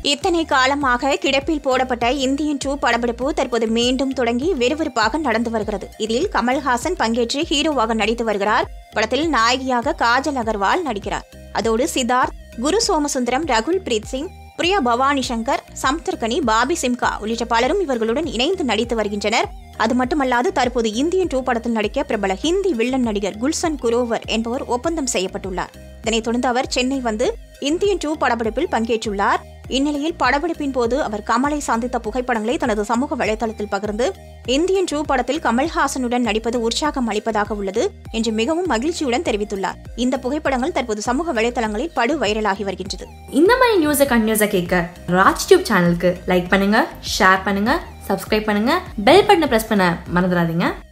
இத்தனை காலமாக கிடப்பில் போடப்பட்ட இந்தியன் டூ படப்பிடிப்பு தற்போது மீண்டும் தொடங்கி விறுவிறுப்பாக நடந்து வருகிறது இதில் கமல்ஹாசன் பங்கேற்று ஹீரோவாக நடித்து வருகிறார் படத்தில் நாயகியாக காஜல் அகர்வால் நடிக்கிறார் அதோடு சித்தார்த் குரு சோமசுந்தரம் ரகுல் பிரீத் சிங் பிரியா பவானி சங்கர் சம்தர்கனி பாபி சிம்கா உள்ளிட்ட பலரும் இவர்களுடன் இணைந்து நடித்து வருகின்றனர் அது மட்டுமல்லாது தற்போது இந்தியன் டூ படத்தில் நடிக்க பிரபல ஹிந்தி வில்லன் நடிகர் குல்சன் குரோவர் என்பவர் ஒப்பந்தம் செய்யப்பட்டுள்ளார் இதனைத் தொடர்ந்து அவர் சென்னை வந்து இந்தியன் டூ படப்பிடிப்பில் பங்கேற்றுள்ளார் இந்நிலையில் படப்பிடிப்பின் போது அவர் கமலை சந்தித்த புகைப்படங்களை தனது சமூக வலைதளத்தில் பகிர்ந்து இந்தியன் டூ படத்தில் கமல்ஹாசனுடன் நடிப்பது உற்சாகம் அளிப்பதாக உள்ளது என்று மிகவும் மகிழ்ச்சியுடன் தெரிவித்துள்ளார் இந்த புகைப்படங்கள் தற்போது சமூக வலைதளங்களில் படு வைரலாகி வருகின்றது இந்த மாதிரி நியூஸை கண்டினியூஸாக கேட்க ராஜ் டியூப் சேனலுக்கு லைக் பண்ணுங்க ஷேர் பண்ணுங்க சப்ஸ்கிரைப் பண்ணுங்க பெல் பட்டனை ப்ரெஸ் பண்ண மறந்துடாதீங்க